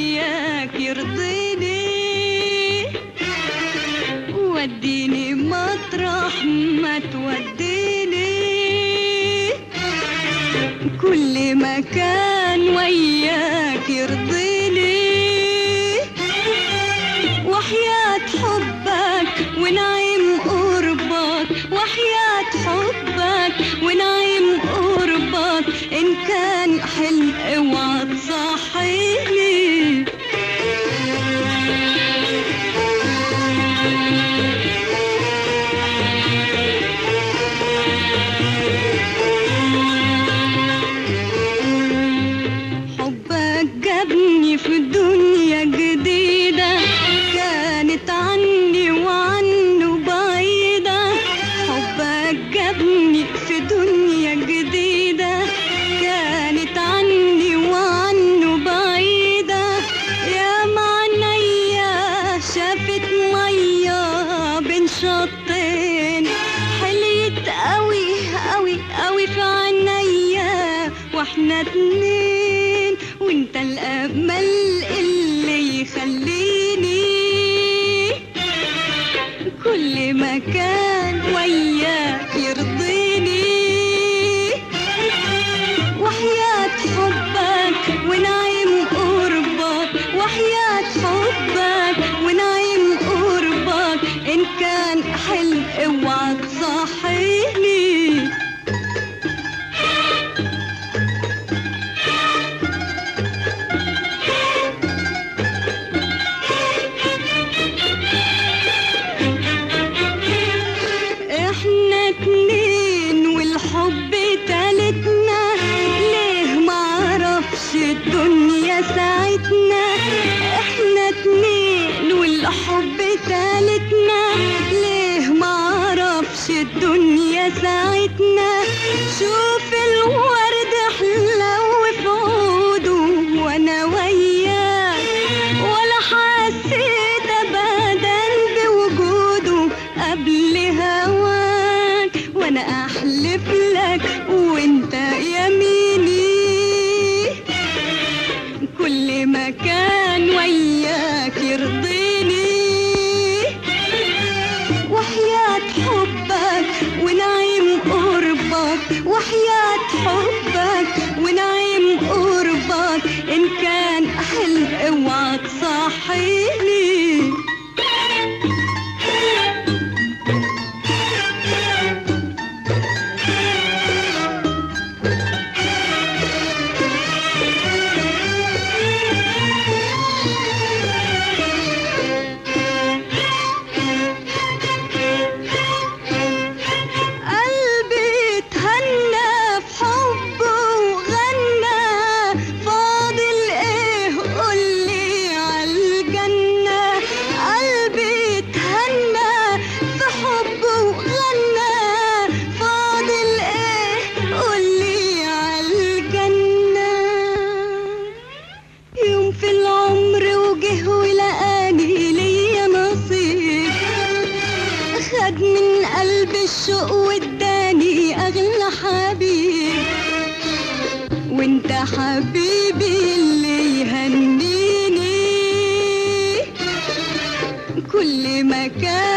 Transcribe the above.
وياك يرضيني وديني مطرح ما توديني كل مكان وياك يرضيني وحياة حبك ونعيم قربك وحياة حبك ونعيم قربك إن كان حلم اوعى تصحيني حبك جابني في دنيا جديدة كانت عني وعنه بعيدة حبك جابني في دنيا جديدة كانت عني وعنه بعيدة يا معنيا شافت مية بين شطين حليت قوي قوي قوي في عينيا واحنا اتنين وانت الامل اللي يخليني كل مكان وياك يرضيني وحياة حبك ونعيم قربك وحياة حبك ونعيم قربك إن كان حلم اوعى تصحيني احنا اتنين والحب تالتنا ليه معرفش الدنيا ساعتنا احنا اتنين والحب تالتنا ليه معرفش الدنيا ساعتنا شوف الورد حلو في عوده وانا وياك ولا حسيت ابدا بوجوده قبل هواك وانا احلف لك وانت يميني كل مكان وياك يرضيني وحياة حبك ونعيم قربك وحياة حبك ونعيم قربك إن كان حلم اوعى تصحيني قلبي اتهنى في حبه وغنى فاضل ايه قولي عالجنة قلبي اتهنى في حبه وغنى فاضل ايه قولي عالجنة يوم في العمر وجه ولقاني ليا نصيب خد من قلب الشوق واداني اغلى حبيب وانت حبيبي اللي يهنيني كل مكان